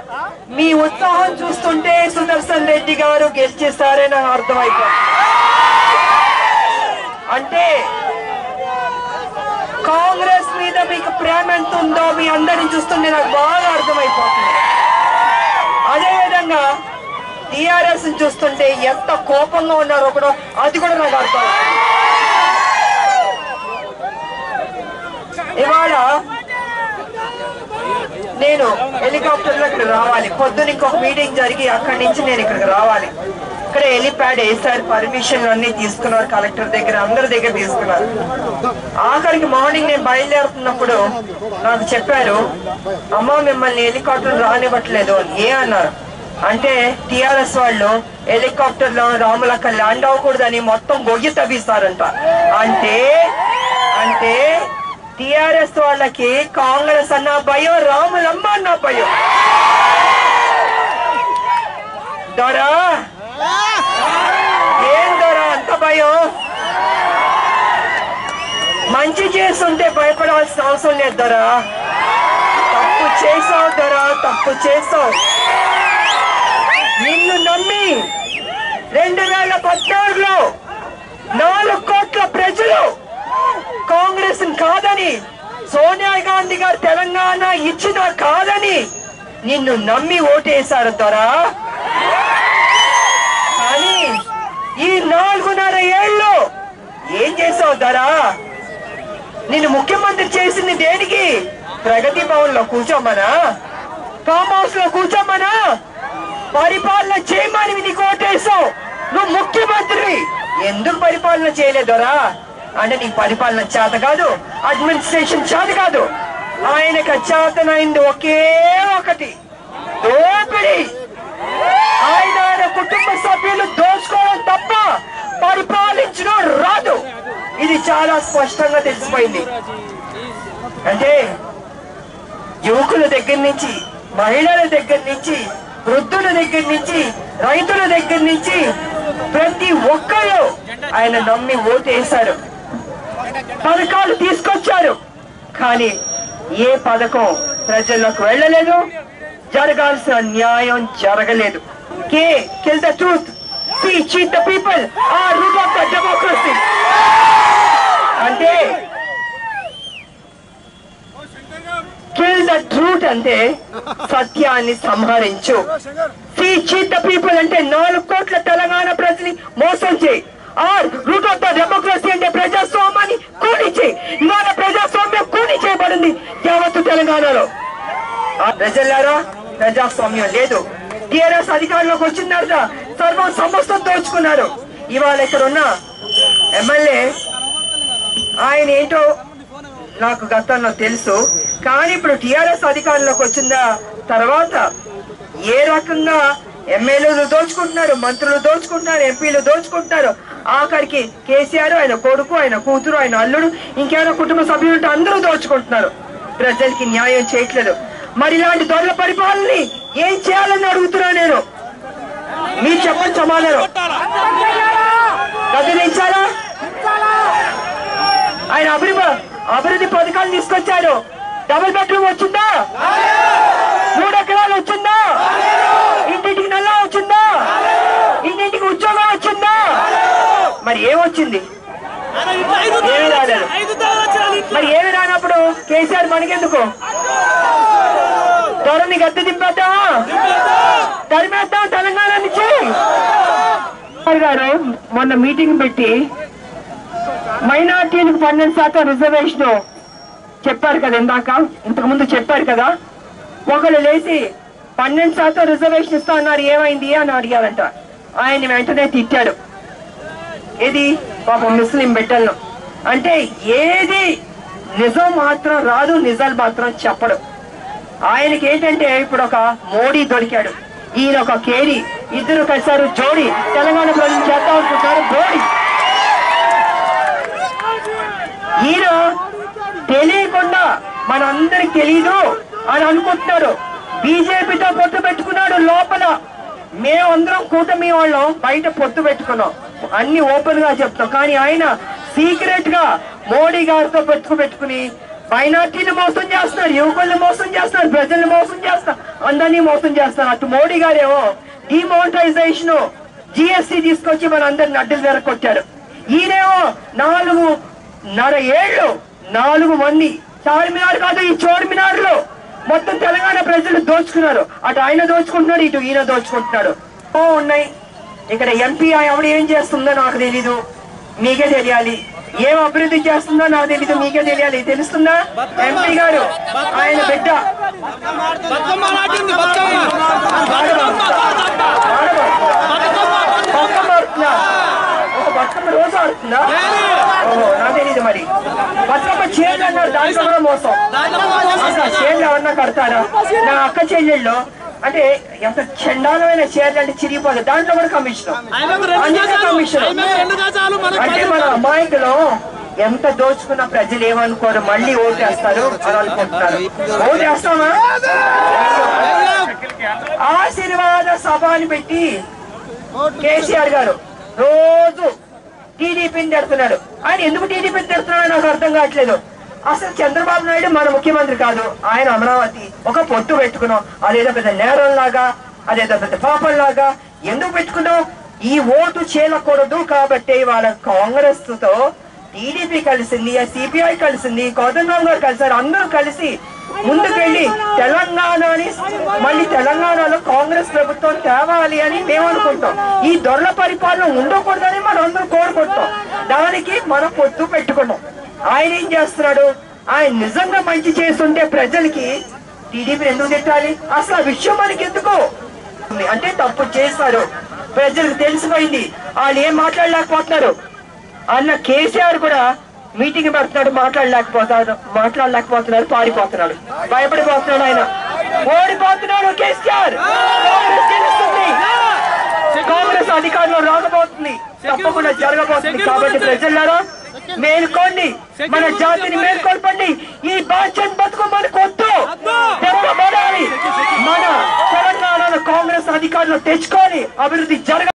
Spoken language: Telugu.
మీ ఉత్సాహం చూస్తుంటే సుదర్శన్ రెడ్డి గారు గెలిచేస్తారని నాకు అర్థమైపోయింది అంటే కాంగ్రెస్ మీద మీకు ప్రేమ ఎంత ఉందో మీ అందరిని చూస్తుంటే నాకు బాగా అర్థమైపోతుంది అదేవిధంగా టిఆర్ఎస్ చూస్తుంటే ఎంత కోపంగా ఉన్నారో కూడా అది కూడా నాకు అర్థం ఇవాళ నేను హెలికాప్టర్ లో ఇక్కడ రావాలి పొద్దున ఇంకొక మీటింగ్ జరిగి అక్కడి నుంచి నేను ఇక్కడికి రావాలి ఇక్కడ హెలిప్యాడ్ వేసారు పర్మిషన్ అన్ని తీసుకున్నారు కలెక్టర్ దగ్గర అందరి దగ్గర తీసుకున్నారు ఆఖరికి మార్నింగ్ నేను బయలుదేరుతున్నప్పుడు నాకు చెప్పారు అమ్మ మిమ్మల్ని హెలికాప్టర్ రానివ్వట్లేదు అని ఏ అన్నారు అంటే టిఆర్ఎస్ వాళ్ళు హెలికాప్టర్ లో రాములక్క ల్యాండ్ అవ్వకూడదని మొత్తం గొయ్యి తవ్విస్తారంట అంటే అంటే టిఆర్ఎస్ వాళ్ళకి కాంగ్రెస్ అన్న భయం రాములమ్మ అన్న భయం దొరా ఏం దొరా అంత భయం మంచి చేస్తుంటే భయపడాల్సిన అవసరం లేదు దొరా తప్పు చేసావు దొరా తప్పు చేసావు నిన్ను నమ్మి రెండు వేల పద్నాలుగులో నాలుగు కోట్ల ప్రజలు కాంగ్రెస్ కాదని సోనియా గాంధీ గారు తెలంగాణ ఇచ్చిన కాదని నిన్ను నమ్మి ఓటేశారు దొరా కానీ ఈ నాలుగున్నర ఏళ్ళు ఏం చేసావు దొరా నిన్ను ముఖ్యమంత్రి చేసింది దేనికి ప్రగతి భవన్ లో కూర్చోమనా ఫామ్ హౌస్ లో కూర్చోమనా పరిపాలన చేయమని నీకు ఓటేసావు నువ్వు ముఖ్యమంత్రి ఎందుకు పరిపాలన చేయలేదరా అంటే నీకు పరిపాలన చేత కాదు అడ్మినిస్ట్రేషన్ చేత కాదు ఆయనకు చేతనైంది ఒకే ఒకటి దోపిడి ఆయన ఆయన కుటుంబ సభ్యులు దోచుకోవడం తప్ప పరిపాలించడం రాదు ఇది చాలా స్పష్టంగా తెలిసిపోయింది అంటే యువకుల దగ్గర నుంచి మహిళల దగ్గర నుంచి వృద్ధుల దగ్గర నుంచి రైతుల దగ్గర నుంచి ప్రతి ఒక్కరు ఆయన నమ్మి ఓటేశారు పథకాలు తీసుకొచ్చారు కానీ ఏ పథకం ప్రజల్లోకి వెళ్ళలేదు జరగాల్సిన న్యాయం జరగలేదు K kill the truth C cheat the people ఆ రూట్ ఆఫ్ ద డెమోక్రసీ అంటే కిల్ ద ట్రూత్ అంటే సత్యాన్ని సంహరించు సి చీట్ ద పీపుల్ అంటే నాలుగు కోట్ల తెలంగాణ ప్రజల్ని మోసం చేయి R root of the democracy అంటే ప్రజాస్వామ్యాన్ని కూని చేయి ఇవాళ ప్రజాస్వామ్యం కూని చేయబడింది యావత్తు తెలంగాణలో ఆ ప్రజలారా ప్రజాస్వామ్యం లేదు టిఆర్ఎస్ అధికారంలోకి వచ్చిన తర్వాత సర్వం సమస్తం దోచుకున్నారు ఇవాళ ఇక్కడ ఉన్న ఎమ్మెల్యే ఆయన ఏంటో నాకు గతంలో తెలుసు కానీ ఇప్పుడు టిఆర్ఎస్ అధికారంలోకి వచ్చిన తర్వాత ఏ రకంగా ఎమ్మెల్యేలు దోచుకుంటున్నారు మంత్రులు దోచుకుంటున్నారు ఎంపీలు దోచుకుంటున్నారు ఆఖరికి కేసీఆర్ ఆయన కొడుకు ఆయన కూతురు ఆయన అల్లుడు ఇంకేమైనా కుటుంబ సభ్యులు ఉంటే అందరూ దోచుకుంటున్నారు ప్రజలకి న్యాయం చేయట్లేదు మరి ఇలాంటి దొరల పరిపాలనని ఏం చేయాలని అడుగుతున్నా నేను మీరు చెప్పండి సమాధానం గదిలించాలా ఆయన అభివృద్ధి అభివృద్ధి పథకాలు తీసుకొచ్చారు డబుల్ బెడ్రూమ్ వచ్చిందా మూడు ఎకరాలు వచ్చిందా ఇంటింటికి నల్లా వచ్చిందా ఇంటింటికి ఉద్యోగం వచ్చిందా మరి ఏమొచ్చింది ఏమి రాలేదు మరి ఏమి రానప్పుడు కేసీఆర్ మనకెందుకు త్వరని గద్దె దింపేద్దామా తరిమేద్దాం తెలంగాణ నుంచి కేసీఆర్ గారు మొన్న మీటింగ్ పెట్టి మైనార్టీలకు పన్నెండు శాతం రిజర్వేషన్ చెప్పారు కదా ఇందాక ఇంతకు ముందు చెప్పారు కదా ఒకళ్ళు లేచి పన్నెండు శాతం రిజర్వేషన్ ఇస్తా అన్నారు ఏమైంది అని అడిగారంట ఆయన వెంటనే తిట్టాడు ఏది పాపం ముస్లిం బిడ్డలను అంటే ఏది నిజం మాత్రం రాదు నిజాలు మాత్రం చెప్పడు ఆయనకి ఏంటంటే ఇప్పుడు ఒక మోడీ దొరికాడు ఈయన ఒక కేడి ఇద్దరు కలిసారు జోడి తెలంగాణ ప్రజలు చేద్దాం అనుకుంటారు బోడి ఈయన తెలియకుండా మనందరికి తెలీదు అని అనుకుంటున్నారు బీజేపీతో పొత్తు పెట్టుకున్నాడు లోపల మేమందరం కూటమి వాళ్ళం బయట పొత్తు పెట్టుకున్నాం అన్ని ఓపెన్ గా చెప్తాం కానీ ఆయన సీక్రెట్ గా మోడీ గారితో పెట్టుకు పెట్టుకుని మైనార్టీని మోసం చేస్తున్నారు యువకుల్ని మోసం చేస్తున్నారు ప్రజల్ని మోసం చేస్తున్నారు అందరినీ మోసం చేస్తున్నారు అటు మోడీ గారేమో డిమోనటైజేషన్ జిఎస్టీ తీసుకొచ్చి మన అందరిని అడ్డలు వెరకొట్టాడు ఈయనేమో నాలుగు నర ఏళ్ళు నాలుగు మంది చార్మినార్ కాదు ఈ చోర్మినార్ లో మొత్తం తెలంగాణ ప్రజలు దోచుకున్నారు అటు ఆయన దోచుకుంటున్నాడు ఇటు ఈయన దోచుకుంటున్నాడు ఓ ఉన్నాయి ఇక్కడ ఎంపీ ఆవిడ ఏం చేస్తుందో నాకు తెలీదు మీకే తెలియాలి ఏం అభివృద్ధి చేస్తుందో నాకు తెలీదు మీకే తెలియాలి తెలుస్తుందా ఎంపీ గారు ఆయన బిడ్డ బతుకమ్మ నాటింది బతుకమ్మ బతుకమ్మ ఆడుతుందా? ఒక బతుకమ్మ రోజు ఆడుతుందా ఓహో నాకు తెలీదు మరి బతుకమ్మ చీరలు అన్నారు దాంట్లో కూడా మోసం అసలు చీరలు ఎవరన్నా కడతారా నా అక్క చెల్లెళ్ళు అంటే ఎంత చండాలమైన చీరలు అంటే చిరిగిపోతుంది దాంట్లో కూడా కమిషన్ ఆమెకు రెండు అందుకే గజాలు కమిషన్ ఆమెకు రెండు గజాలు మనకు అంటే మన అమాయకులు ఎంత దోచుకున్న ప్రజలు ఏమనుకోరు మళ్ళీ ఓటేస్తారు అని అనుకుంటున్నారు ఓటేస్తామా ఆశీర్వాద సభ అని పెట్టి కేసీఆర్ గారు రోజు టీడీపీని తిడుతున్నాడు ఆయన ఎందుకు టీడీపీని తిడుతున్నాడో నాకు అర్థం కావట్లేదు అసలు చంద్రబాబు నాయుడు మన ముఖ్యమంత్రి కాదు ఆయన అమరావతి ఒక పొట్టు పెట్టుకున్నాం అదేదో పెద్ద నేరం లాగా అదేదో పెద్ద పాపం లాగా ఎందుకు పెట్టుకున్నాం ఈ ఓటు చేయకూడదు కాబట్టి వాళ్ళ కాంగ్రెస్ తో టీడీపీ కలిసింది సిపిఐ కలిసింది కోదండరాం గారు కలిసారు అందరూ కలిసి ముందుకెళ్ళి తెలంగాణని మళ్ళీ తెలంగాణలో కాంగ్రెస్ ప్రభుత్వం తేవాలి అని మేము అనుకుంటాం ఈ దొరల పరిపాలన ఉండకూడదని మనం అందరూ కోరుకుంటాం దానికి మనం పొత్తు పెట్టుకున్నాం ఆయన ఏం చేస్తున్నాడు ఆయన నిజంగా మంచి చేస్తుంటే ప్రజలకి టీడీపీ ఎందుకు తిట్టాలి అసలు ఆ విషయం మనకి ఎందుకు అంటే తప్పు చేస్తారు ప్రజలకు తెలిసిపోయింది వాళ్ళు ఏం మాట్లాడలేకపోతున్నారు అన్న కేసీఆర్ కూడా మీటింగ్ పెడుతున్నాడు మాట్లాడలేకపోతాడు మాట్లాడలేకపోతున్నాడు పారిపోతున్నాడు భయపడిపోతున్నాడు ఆయన ఓడిపోతున్నాడు కేసీఆర్ కాంగ్రెస్ గెలుస్తుంది కాంగ్రెస్ అధికారంలో రాకపోతుంది తప్పకుండా జరగబోతుంది కాబట్టి ప్రజలారా మేల్కోండి మన జాతిని మేల్కొల్పండి ఈ బాధ్యత బతుకు మనకు వద్దు తెరవబడాలి మన తెలంగాణలో కాంగ్రెస్ అధికారులు తెచ్చుకొని అభివృద్ధి జరగ